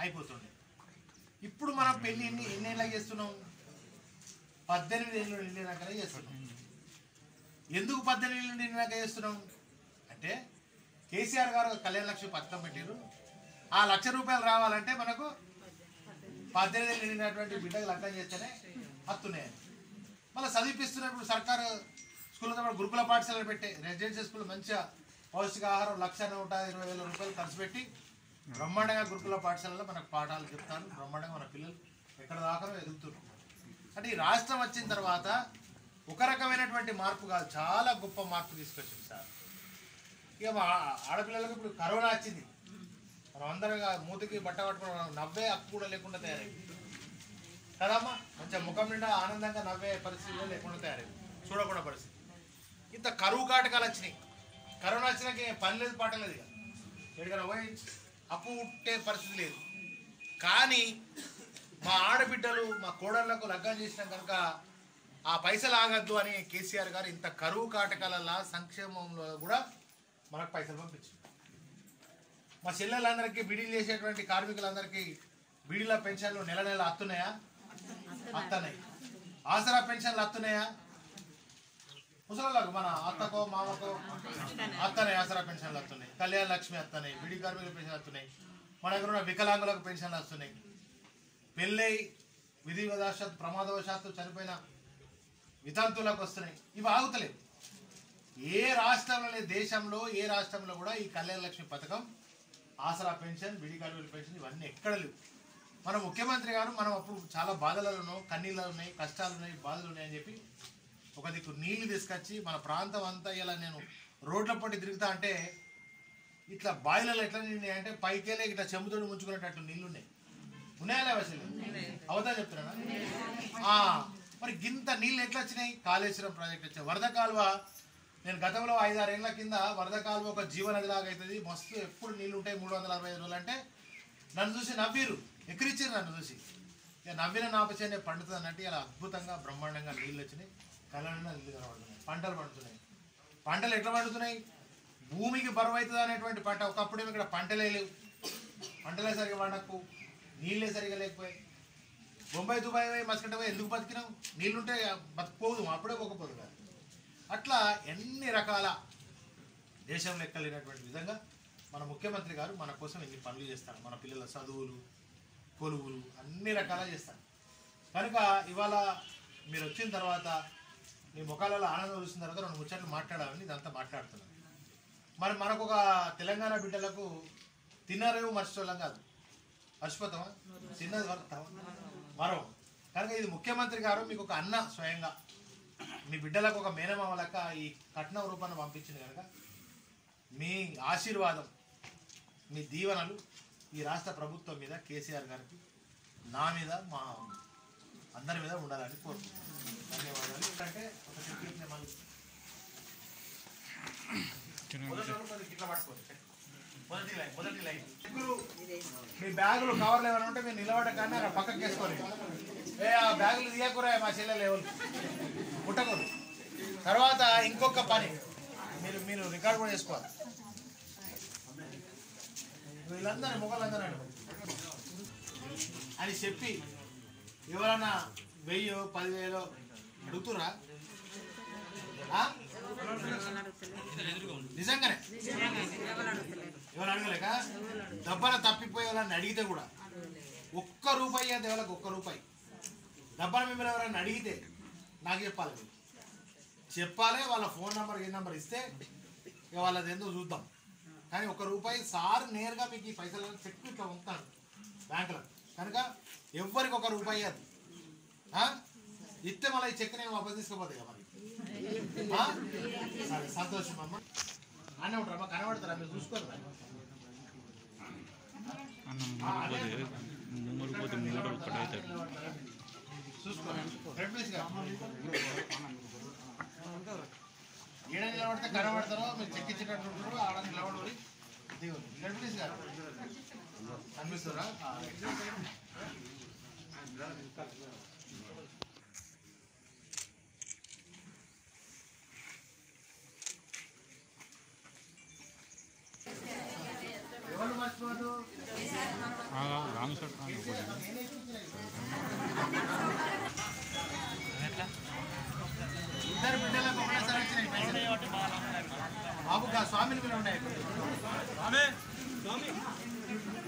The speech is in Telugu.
అయిపోతుండే ఇప్పుడు మనం పెళ్లి ఎన్ని ఎన్ని ఏళ్ళకి చేస్తున్నాం పద్దెనిమిది ఏళ్ళు నిండినాకనే చేస్తున్నాం ఎందుకు పద్దెనిమిది ఏళ్ళు నిండినాక చేస్తున్నాం అంటే కేసీఆర్ గారు కళ్యాణ లక్ష్మి పథకం పెట్టారు ఆ లక్ష రూపాయలు రావాలంటే మనకు పద్దెనిమిది ఏళ్ళు నిండినటువంటి బిడ్డకు లగ్నం చేస్తేనే హత్తున్నాయి మళ్ళీ చదివిపిస్తున్నప్పుడు సర్కారు స్కూల్లో పాటు గురుకుల పాఠశాలలు పెట్టే రెసిడెన్షియల్ స్కూల్ మంచిగా పౌష్టికాహారం లక్ష నూట ఇరవై వేల రూపాయలు ఖర్చు పెట్టి బ్రహ్మాండంగా గురుకుల పాఠశాలలో మనకు పాఠాలు చెప్తారు బ్రహ్మాండంగా మన పిల్లలు ఎక్కడ దాకా ఎదుగుతున్నారు అంటే ఈ రాష్ట్రం వచ్చిన తర్వాత ఒక రకమైనటువంటి మార్పు కాదు చాలా గొప్ప మార్పు తీసుకొచ్చింది సార్ ఇక మా ఆడపిల్లలకు ఇప్పుడు కరోనా వచ్చింది మనం అందరం ఇక మూతికి బట్ట పట్టుకుని మనం నవ్వే హక్కు కూడా లేకుండా తయారైంది కదమ్మా కొంచెం ముఖం నిండా ఆనందంగా నవ్వే పరిస్థితిలో లేకుండా తయారైంది చూడకుండా పరిస్థితి ఇంత కరువు కాటకాలు వచ్చినాయి కరోనా వచ్చినాక ఏం పని లేదు పాట లేదు ఇక ఎక్కడికైనా పోయి అప్పు ఉట్టే పరిస్థితి లేదు కానీ మా ఆడబిడ్డలు మా కోడళ్లకు లగ్గం చేసినాం కనుక ఆ పైసలు ఆగద్దు అని కేసీఆర్ గారు ఇంత కరువు కాటకాలలా సంక్షేమంలో కూడా మనకు పైసలు పంపించారు మా చెల్లెలందరికీ బీడీలు చేసేటువంటి కార్మికులందరికీ బీడీల పెన్షన్లు నెల నెల అత్తున్నాయా అత్తన్నాయి ఆసరా పెన్షన్లు అత్తున్నాయా ముసలకు మన అత్తకో మామకో అత్తనే ఆసరా పెన్షన్లు వస్తున్నాయి కళ్యాణ లక్ష్మి వస్తున్నాయి బిడి కార్మికుల పెన్షన్లు వస్తున్నాయి మన దగ్గర ఉన్న వికలాంగులకు పెన్షన్లు వస్తున్నాయి పెళ్ళై విధి వశాత్తు ప్రమాదవశాత్తు చనిపోయిన వితంతులకు వస్తున్నాయి ఇవి ఆగుతలేవు ఏ రాష్ట్రంలో లేదు దేశంలో ఏ రాష్ట్రంలో కూడా ఈ కళ్యాణ లక్ష్మి పథకం ఆసరా పెన్షన్ బిడి కార్మికుల పెన్షన్ ఇవన్నీ ఎక్కడ లేవు మన ముఖ్యమంత్రి గారు మనం అప్పుడు చాలా బాధలలో కన్నీళ్ళు ఉన్నాయి కష్టాలు ఉన్నాయి బాధలు ఉన్నాయి అని చెప్పి ఒక దిక్కు నీళ్లు తీసుకొచ్చి మన ప్రాంతం అంతా ఇలా నేను రోడ్ల పట్టి తిరుగుతా అంటే ఇట్లా బాయిలలో ఎట్లా నిండినాయి అంటే పైకెళ్ళి ఇట్లా చెంబుతోడు ముంచుకునేటట్టు నీళ్లు ఉన్నాయి ఉన్నాయా లేవా అసలు అవతా చెప్తున్నా ఆ, మరి గింత నీళ్ళు ఎట్లా వచ్చినాయి కాళేశ్వరం ప్రాజెక్ట్ వచ్చాయి వరద కాలువ నేను గతంలో ఐదారేళ్ల కింద వరద కాలువ ఒక జీవనది లాగా అవుతుంది మస్తు ఎప్పుడు నీళ్ళు ఉంటాయి మూడు వందల అరవై ఐదు రోజులు అంటే నన్ను చూసి నవ్విరు ఎక్కిరిచ్చారు నన్ను చూసి ఇక నవ్విన నాపచేనే పండుతుంది అన్నట్టు ఇలా అద్భుతంగా బ్రహ్మాండంగా నీళ్ళు వచ్చినాయి కళ్ళనిండా నీళ్ళు కనబడుతున్నాయి పంటలు పండుతున్నాయి పంటలు ఎట్లా పండుతున్నాయి భూమికి బరువు అవుతుంది అనేటువంటి పంట ఒకప్పుడు ఇక్కడ పంటలే లేవు పంటలే సరిగా పండకు నీళ్ళే సరిగా లేకపోయాయి బొంబాయి దుబాయ్ పోయి మస్కట్ పోయి ఎందుకు బతికినాం నీళ్ళుంటే బతికిపోదు అప్పుడే పోకపోదు కాదు అట్లా ఎన్ని రకాల దేశం లెక్కలేనటువంటి విధంగా మన ముఖ్యమంత్రి గారు మన కోసం ఎన్ని పనులు చేస్తారు మన పిల్లల చదువులు కొలువులు అన్ని రకాల చేస్తారు కనుక ఇవాళ మీరు వచ్చిన తర్వాత మీ ముఖాలలో ఆనందం చూసిన తర్వాత రెండు ముచ్చట్లు మాట్లాడాలని ఇదంతా మాట్లాడుతున్నాను మరి మనకు ఒక తెలంగాణ బిడ్డలకు తిన్నారేమో మర్చిపోలేం కాదు మర్చిపోతామా తిన్నది వరుతామా మరో కనుక ఇది ముఖ్యమంత్రి గారు మీకు ఒక అన్న స్వయంగా మీ బిడ్డలకు ఒక మేనమామ లెక్క ఈ కట్నం రూపాన్ని పంపించింది కనుక మీ ఆశీర్వాదం మీ దీవెనలు ఈ రాష్ట్ర ప్రభుత్వం మీద కేసీఆర్ గారికి నా మీద మా అందరి మీద ఉండాలని కోరుకుంటున్నాను ధన్యవాదాలు అంటే ఒక సెక్యూరిటీ మళ్ళీ మొదటి రోజు కొద్దిగా ఇట్లా పట్టుకోండి. మొదటి లైన్ మొదటి లైన్ చెక్కులు, మీ బ్యాగులు కవర్లు ఏమైనా ఉంటే మీరు నిలబడ్డ కానీ అక్కడ పక్కకి వేసుకోండి ఏ ఆ బ్యాగులు తీయకురా మా చెల్లెలు ఎవరు పుట్టకూరు తర్వాత ఇంకొక పని మీరు మీరు రికార్డ్ కూడా చేసుకోవాలి వీళ్ళందరూ మొగలందరూ అని చెప్పి ఎవరన్నా వెయ్యో పదివేలో అడుగుతురా ఆ? నిజంగానే ఎవరు అడగలేక దెబ్బన తప్పిపోయే వాళ్ళని అడిగితే కూడా ఒక్క రూపాయి అది ఎవరికి ఒక్క రూపాయి దెబ్బన మిమ్మల్ని ఎవరైనా అడిగితే నాకు చెప్పాలి మీరు. చెప్పాలి వాళ్ళ ఫోన్ నెంబర్ ఏ నెంబర్ ఇస్తే ఇక వాళ్ళది ఎందుకు చూద్దాం కానీ ఒక రూపాయి సార్ నేరుగా మీకు ఈ పైసలు చెక్ ఇట్లా ఉంటాను బ్యాంకులో కనుక ఎవ్వరికి ఒక రూపాయి అది ఆ? ఇస్తే మళ్ళీ ఈ చెక్ నేను వాపస్ తీసుకోపోతాయి కదా మరి ఆ? సరే సంతోషం అమ్మ అన్నీ ఉంటారమ్మా కనబడతారా మీరు చూసుకోరు ముందు పోతే ముందు ఒక్కటవుతాడు చూసుకోండి రెడ్ ప్లేస్ ఏడ నిలబడితే కనబడతారో మీరు చెక్ ఇచ్చేటట్టు ఉంటారు ఆడ నిలబడి దిగుంది రెడ్ ప్లేస్ గారు కనిపిస్తారా ఎవరు మర్చిపోదు రాంగ్ ఇద్దరు బిడ్డలకు ఒకటేసారి వచ్చినాయి పైసలు. బాబు గా స్వామిని కూడా ఉన్నాయి